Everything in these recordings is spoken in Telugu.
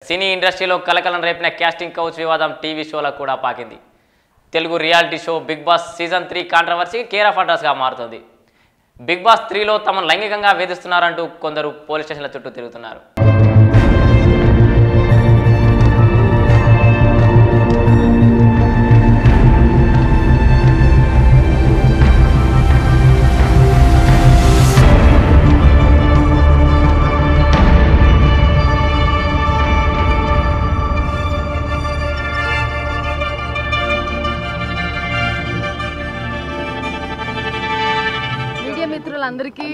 సినీ ఇండస్ట్రీలో కలకలం రేపిన క్యాస్టింగ్ కౌచ్ వివాదం టీవీ షోలకు కూడా పాకింది Telugu reality show Bigg Boss season three controversy care of అడ్రస్గా మారుతుంది బిగ్ బాస్ త్రీలో తమను లైంగికంగా వేధిస్తున్నారంటూ కొందరు పోలీస్ స్టేషన్ల చుట్టూ తిరుగుతున్నారు మీడియా మిత్రులందరికీ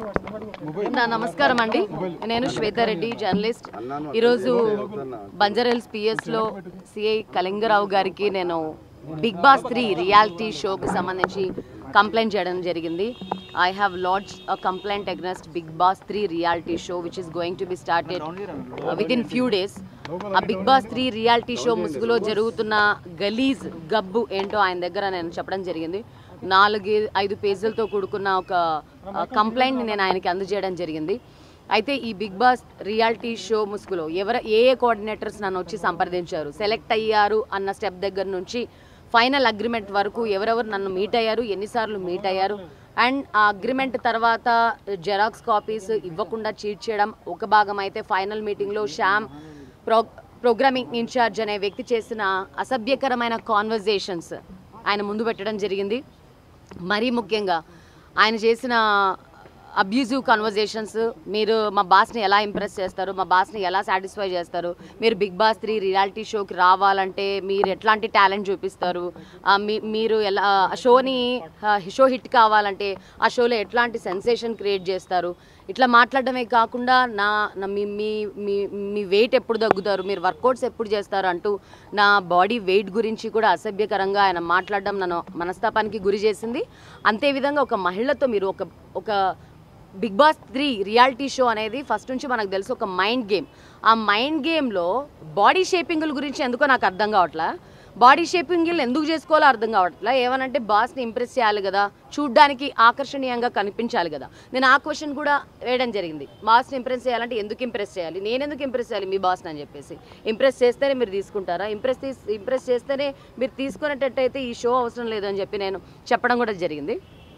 నా నమస్కారం అండి నేను శ్వేతారెడ్డి జర్నలిస్ట్ ఈరోజు బంజారాహిల్స్ పిఎస్లో సిఐ కళింగరావు గారికి నేను బిగ్ బాస్ త్రీ రియాలిటీ షోకి సంబంధించి కంప్లైంట్ చేయడం జరిగింది I have lodged a complaint against Bigg Boss three reality show which is going to be started with in few days ఆ Bigg Boss three reality show ముసుగులో జరుగుతున్న గలీజ్ గబ్బు ఏంటో ఆయన దగ్గర నేను చెప్పడం జరిగింది నాలుగు ఐదు పేజీలతో కూడుకున్న ఒక కంప్లైంట్ నేను ఆయనకి అందజేయడం జరిగింది అయితే ఈ బిగ్ బాస్ రియాలిటీ షో ముసుగులో ఎవర ఏ ఏ కోఆర్డినేటర్స్ నన్ను వచ్చి సంప్రదించారు సెలెక్ట్ అయ్యారు అన్న స్టెప్ దగ్గర నుంచి ఫైనల్ అగ్రిమెంట్ వరకు ఎవరెవరు నన్ను మీట్ అయ్యారు ఎన్నిసార్లు మీట్ అయ్యారు అండ్ ఆ అగ్రిమెంట్ తర్వాత జెరాక్స్ కాపీస్ ఇవ్వకుండా చీట్ చేయడం ఒక భాగం అయితే ఫైనల్ మీటింగ్లో శ్యామ్ ప్రో ప్రోగ్రామింగ్ ఇన్ఛార్జ్ అనే వ్యక్తి చేసిన అసభ్యకరమైన కాన్వర్జేషన్స్ ఆయన ముందు పెట్టడం జరిగింది మరీ ముఖ్యంగా ఆయన చేసిన అబ్యూజివ్ కన్వర్జేషన్స్ మీరు మా బాస్ని ఎలా ఇంప్రెస్ చేస్తారు మా బాస్ని ఎలా సాటిస్ఫై చేస్తారు మీరు బిగ్ బాస్ త్రీ రియాలిటీ షోకి రావాలంటే మీరు ఎట్లాంటి టాలెంట్ చూపిస్తారు ఆ, మీ- మీరు ఎలా ఆ షోని ఆ, షో హిట్ కావాలంటే ఆ షోలో ఎట్లాంటి సెన్సేషన్ క్రియేట్ చేస్తారు ఇట్లా మాట్లాడడమే కాకుండా నా నా మీ మీ మీ మీ వెయిట్ ఎప్పుడు తగ్గుతారు మీరు వర్కౌట్స్ ఎప్పుడు చేస్తారు అంటూ నా బాడీ వెయిట్ గురించి కూడా అసభ్యకరంగా ఆయన మాట్లాడడం నన్ను మనస్తాపానికి గురి చేసింది అంతే విధంగా ఒక మహిళతో మీరు ఒక ఒక Bigg Boss three reality show అనేది ఫస్ట్ నుంచి మనకు తెలుసు ఒక మైండ్ గేమ్ ఆ మైండ్ గేమ్లో బాడీ షేపింగ్ల గురించి ఎందుకో నాకు అర్థం కావట్లా బాడీ షేపింగ్లు ఎందుకు చేసుకోవాలో అర్థం కావట్లా ఏమనంటే బాస్ని ఇంప్రెస్ చేయాలి కదా చూడ్డానికి ఆకర్షణీయంగా కనిపించాలి కదా నేను ఆ క్వశ్చన్ కూడా వేయడం జరిగింది బాస్ని ఇంప్రెస్ చేయాలంటే ఎందుకు ఇంప్రెస్ చేయాలి నేను ఎందుకు ఇంప్రెస్ చేయాలి మీ బాస్ని అని చెప్పేసి ఇంప్రెస్ చేస్తేనే మీరు తీసుకుంటారా ఇంప్రెస్ తీస్ ఇంప్రెస్ చేస్తేనే మీరు తీసుకునేటట్టయితే ఈ షో అవసరం లేదు అని చెప్పి నేను చెప్పడం కూడా జరిగింది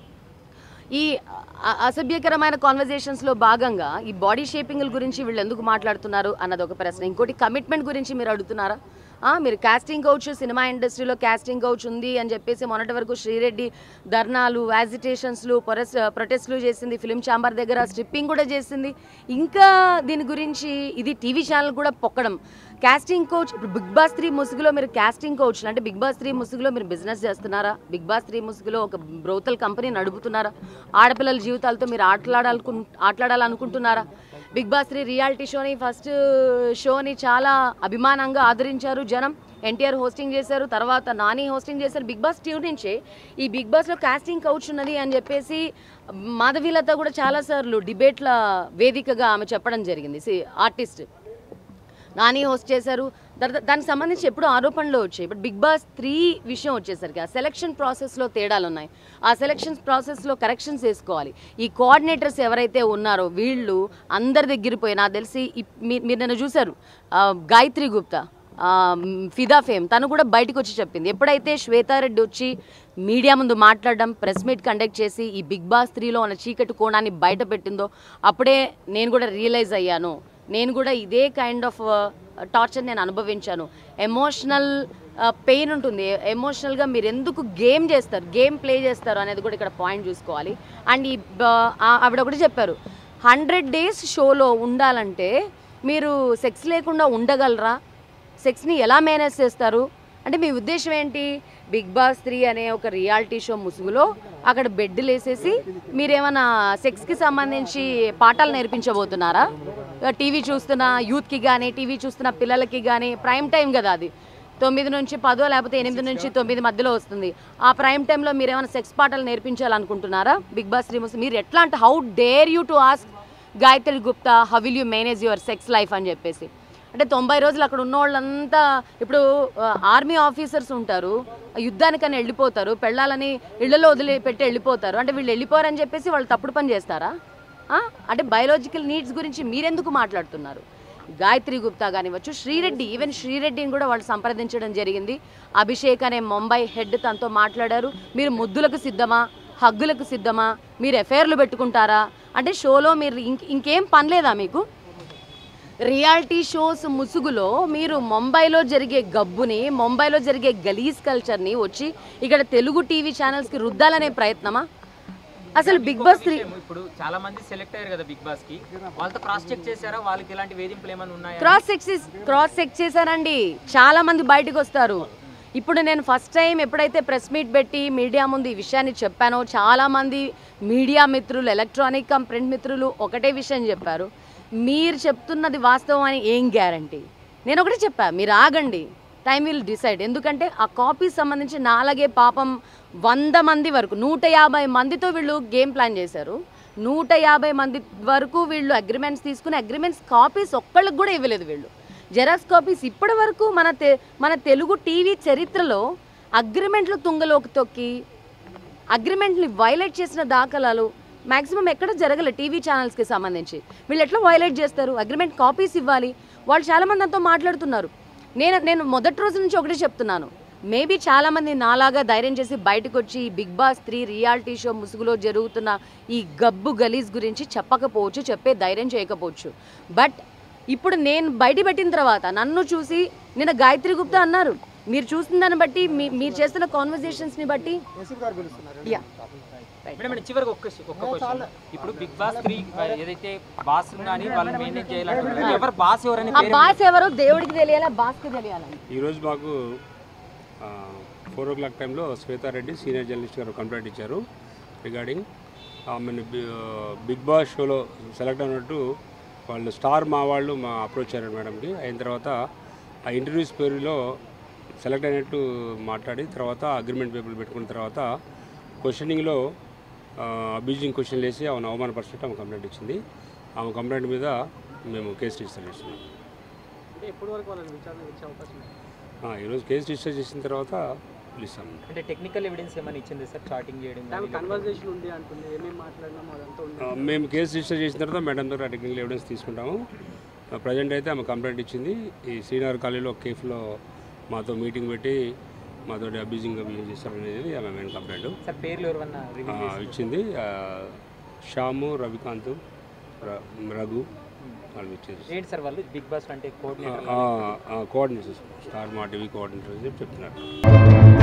ఈ అ- అసభ్యకరమైన కాన్వర్జేషన్స్లో భాగంగా ఈ బాడీ షేపింగ్ల గురించి వీళ్ళు ఎందుకు మాట్లాడుతున్నారు అన్నది ఒక ప్రశ్న ఇంకోటి కమిట్మెంట్ గురించి మీరు అడుగుతున్నారా ఆ, మీరు కాస్టింగ్ కౌచ్ సినిమా ఇండస్ట్రీలో కాస్టింగ్ కౌచ్ ఉంది అని చెప్పేసి మొన్నటి వరకు శ్రీరెడ్డి ధర్నాలు యాజిటేషన్స్లు ప్రొటెస్ ప్రొటెస్ట్లు చేసింది ఫిలిం ఛాంబర్ దగ్గర స్ట్రిప్పింగ్ కూడా చేసింది ఇంకా దీని గురించి ఇది టీవీ ఛానల్ కూడా పొక్కడం కాస్టింగ్ కోచ్ ఇప్పుడు బిగ్ బాస్ త్రీ ముసుగులో మీరు కాస్టింగ్ కోచ్ అంటే బిగ్ బాస్ త్రీ ముసుగులో మీరు బిజినెస్ చేస్తున్నారా బిగ్ బాస్ త్రీ ముసుగులో ఒక బ్రోతల్ కంపెనీ నడుపుతున్నారా ఆడపిల్లల జీవితాలతో మీరు ఆటలాడాలకు ఆటలాడాలనుకుంటున్నారా బిగ్ బాస్ త్రీ రియాలిటీ షోని ఫస్ట్ షోని చాలా అభిమానంగా ఆదరించారు జనం ఎన్టీఆర్ హోస్టింగ్ చేశారు తర్వాత నాని హోస్టింగ్ చేశారు బిగ్ బాస్ ట్యూ నుంచే ఈ బిగ్ బాస్లో కాస్టింగ్ కౌచ్ ఉన్నది అని చెప్పేసి మాధవీలత కూడా చాలాసార్లు డిబేట్ల వేదికగా ఆమె చెప్పడం జరిగింది ఆర్టిస్ట్ నాని హోస్ట్ చేశారు తర్వాత దానికి సంబంధించి ఎప్పుడు ఆరోపణలు వచ్చాయి బట్ బిగ్ బాస్ త్రీ విషయం వచ్చేసరికి ఆ సెలక్షన్ ప్రాసెస్లో తేడాలు ఉన్నాయి ఆ సెలక్షన్ ప్రాసెస్లో కరెక్షన్స్ వేసుకోవాలి ఈ కోఆర్డినేటర్స్ ఎవరైతే ఉన్నారో వీళ్ళు అందరి దగ్గర పోయి నాకు తెలిసి ఇప్- మీ- మీరు నన్ను చూశారు ఆ, గాయత్రి గుప్తా ఆ, మ్, ఫిదా ఫేమ్ తను కూడా బయటకు వచ్చి చెప్పింది ఎప్పుడైతే శ్వేతారెడ్డి వచ్చి మీడియా ముందు మాట్లాడడం ప్రెస్ మీట్ కండక్ట్ చేసి ఈ బిగ్ బాస్ త్రీలో ఉన్న చీకటి కోణాన్ని బయట పెట్టిందో అప్పుడే నేను కూడా రియలైజ్ అయ్యాను నేను కూడా ఇదే కైండ్ ఆఫ్ టార్చర్ నేను అనుభవించాను ఎమోషనల్ పెయిన్ ఉంటుంది ఎమోషనల్గా మీరు ఎందుకు గేమ్ చేస్తారు గేమ్ ప్లే చేస్తారు అనేది కూడా ఇక్కడ పాయింట్ చూసుకోవాలి అండ్ ఈ బ- ఆ- ఆవిడ ఒకటి చెప్పారు హండ్రెడ్ డేస్ షోలో ఉండాలంటే మీరు సెక్స్ లేకుండా ఉండగలరా సెక్స్ని ఎలా మేనేజ్ చేస్తారు అంటే మీ ఉద్దేశం ఏంటి బిగ్ బాస్ త్రీ అనే ఒక రియాలిటీ షో ముసుగులో అక్కడ బెడ్లు వేసేసి మీరేమైనా సెక్స్కి సంబంధించి పాఠాలు నేర్పించబోతున్నారా టీవీ చూస్తున్న యూత్కి కానీ టీవీ చూస్తున్న పిల్లలకి కానీ ప్రైమ్ టైం కదా అది తొమ్మిది నుంచి పదో లేకపోతే ఎనిమిది నుంచి తొమ్మిది మధ్యలో వస్తుంది ఆ ప్రైమ్ టైంలో మీరు ఏమైనా సెక్స్ పాఠాలు నేర్పించాలనుకుంటున్నారా బిగ్ బాస్ త్రీ ముసుగు మీరు ఎట్లా అంటే how dare you to ask Gayathri Gupta how will you manage your sex life అని చెప్పేసి అంటే తొంభై రోజులు అక్కడ ఉన్న వాళ్ళంతా ఇప్పుడు ఆర్మీ ఆఫీసర్స్ ఉంటారు యుద్ధానికని వెళ్ళిపోతారు పెళ్ళాలని ఇళ్లలో వదిలి పెట్టి వెళ్ళిపోతారు అంటే వీళ్ళు వెళ్ళిపోరని చెప్పేసి వాళ్ళు తప్పుడు పని చేస్తారా ఆ? అంటే బయోలాజికల్ నీడ్స్ గురించి మీరెందుకు మాట్లాడుతున్నారు గాయత్రి గుప్తా కానివ్వచ్చు శ్రీరెడ్డి ఈవెన్ శ్రీరెడ్డిని కూడా వాళ్ళు సంప్రదించడం జరిగింది అభిషేక్ అనే ముంబై హెడ్ తనతో మాట్లాడారు మీరు ముద్దులకు సిద్ధమా హగ్గులకు సిద్ధమా మీరు ఎఫ్ఐఆర్లు పెట్టుకుంటారా అంటే షోలో మీరు ఇంక ఇంకేం పనిలేదా మీకు రియాలిటీ షోస్ ముసుగులో మీరు ముంబైలో జరిగే గబ్బుని ముంబైలో జరిగే గలీజ్ కల్చర్ని వచ్చి ఇక్కడ తెలుగు టీవీ ఛానల్స్కి రుద్దాలనే ప్రయత్నమా అసలు బిగ్ బాస్ త్రీ ఇప్పుడు చాలా మంది సెలెక్ట్ అయ్యారు కదా బిగ్ బాస్ కి వాళ్ళతో క్రాస్ చెక్ చేశారా వాళ్ళకి ఇలాంటి వేధింపులు ఏమైనా ఉన్నాయా క్రాస్ చెక్ క్రాస్ చెక్ చేశారండి చాలా మంది బయటకు వస్తారు ఇప్పుడు నేను ఫస్ట్ టైం ఎప్పుడైతే ప్రెస్ మీట్ పెట్టి మీడియా ముందు ఈ విషయాన్ని చెప్పానో చాలా మంది మీడియా మిత్రులు ఎలక్ట్రానిక్ కమ్ ప్రింట్ మిత్రులు ఒకటే విషయం చెప్పారు మీరు చెప్తున్నది వాస్తవం అని ఏం గ్యారంటీ నేను ఒకటే చెప్పా మీరు ఆగండి టైం విల్ డిసైడ్ ఎందుకంటే ఆ కాపీస్ సంబంధించి నాలాగే పాపం వంద మంది వరకు నూట యాభై మందితో వీళ్ళు గేమ్ ప్లాన్ చేశారు నూట యాభై మంది వరకు వీళ్ళు అగ్రిమెంట్స్ తీసుకుని అగ్రిమెంట్స్ కాపీస్ ఒక్కళ్ళకి కూడా ఇవ్వలేదు వీళ్ళు జెరాక్స్ కాపీస్ ఇప్పటి వరకు మన తె మన తెలుగు టీవీ చరిత్రలో అగ్రిమెంట్లు తుంగలోకి తొక్కి అగ్రిమెంట్ని వైలేట్ చేసిన దాఖలాలు మాక్సిమం ఎక్కడ జరగలే టీవీ ఛానల్స్కి సంబంధించి వీళ్ళు ఎట్లా వైలేట్ చేస్తారు అగ్రిమెంట్ కాపీస్ ఇవ్వాలి వాళ్ళు చాలామంది అంతా మాట్లాడుతున్నారు నేను నేను మొదటి రోజు నుంచి ఒకటే చెప్తున్నాను మేబీ చాలామంది నాలాగా ధైర్యం చేసి బయటకు వచ్చి ఈ Bigg Boss three reality show ముసుగులో జరుగుతున్న ఈ గబ్బు గలీజ్ గురించి చెప్పకపోవచ్చు చెప్పే ధైర్యం చేయకపోవచ్చు బట్ ఇప్పుడు నేను బయట పెట్టిన తర్వాత నన్ను చూసి నిన్న గాయత్రి గుప్తా అన్నారు మీరు చూసిన దాన్ని బట్టి మీ మీరు చేస్తున్న కాన్వర్జేషన్స్ని బట్టి యా మేడం మేడం చివరికి ఒక్క ఒక్క క్వశ్చన్ ఇప్పుడు బిగ్ బాస్ త్రీ ఏదైతే బాస్ కానీ వాళ్ళని మెయింటైన్ చేయాలంటున్నారు ఎవరు బాస్ ఎవరని ఆ బాస్ ఎవరో దేవుడికి తెలియాలా బాస్కి తెలియాలని ఈరోజు మాకు ఫోర్ ఓ క్లాక్ టైంలో శ్వేతారెడ్డి సీనియర్ జర్నలిస్ట్ గారు కంప్లైంట్ ఇచ్చారు రిగార్డింగ్ ఆమెను బి- బిగ్ బాస్ షోలో సెలెక్ట్ అయినట్టు వాళ్ళు స్టార్ మా వాళ్ళు మా అప్రోచ్ అయ్యారు మేడంకి అయిన తర్వాత ఆ ఇంటర్వ్యూస్ పేరులో సెలెక్ట్ అయినట్టు మాట్లాడి తర్వాత అగ్రిమెంట్ పేపర్లు పెట్టుకున్న తర్వాత క్వశ్చనింగ్లో అబ్యూజింగ్ క్వశ్చన్ వేసి ఆమెను అవమానపరిచినట్టు ఆమె కంప్లైంట్ ఇచ్చింది ఆమె కంప్లైంట్ మీద మేము కేసు రిజిస్టర్ చేస్తున్నాం ఆ, ఈరోజు కేసు రిజిస్టర్ చేసిన తర్వాత పిలుస్తాం అంటే టెక్నికల్ ఎవిడెన్స్ ఏమైనా ఇచ్చింది సార్ చాటింగ్ చేయడం కానీ ఆ, మేము కేసు రిజిస్టర్ చేసిన తర్వాత మేడం దగ్గర టెక్నికల్ ఎవిడెన్స్ తీసుకుంటాము ప్రజెంట్ అయితే ఆమె కంప్లైంట్ ఇచ్చింది ఈ శ్రీనగర్ కాలేజీలో కేఫ్లో మాతో మీటింగ్ పెట్టి మాతో అబ్యూజింగ్ బిహేవ్ చేస్తారనేది ఆమె మెయిన్ కంప్లైంట్ సార్ పేర్లు ఎవరన్నా ఆ, రివీల్ ఇచ్చింది ఆ, శ్యాము రవికాంత్ ర- రఘు వాళ్ళు ఇచ్చేసి ఏంటి సార్ వాళ్ళు బిగ్ బాస్ అంటే coordinator coordinators star Maa TV coordinator అని చెప్పి చెప్తున్నారు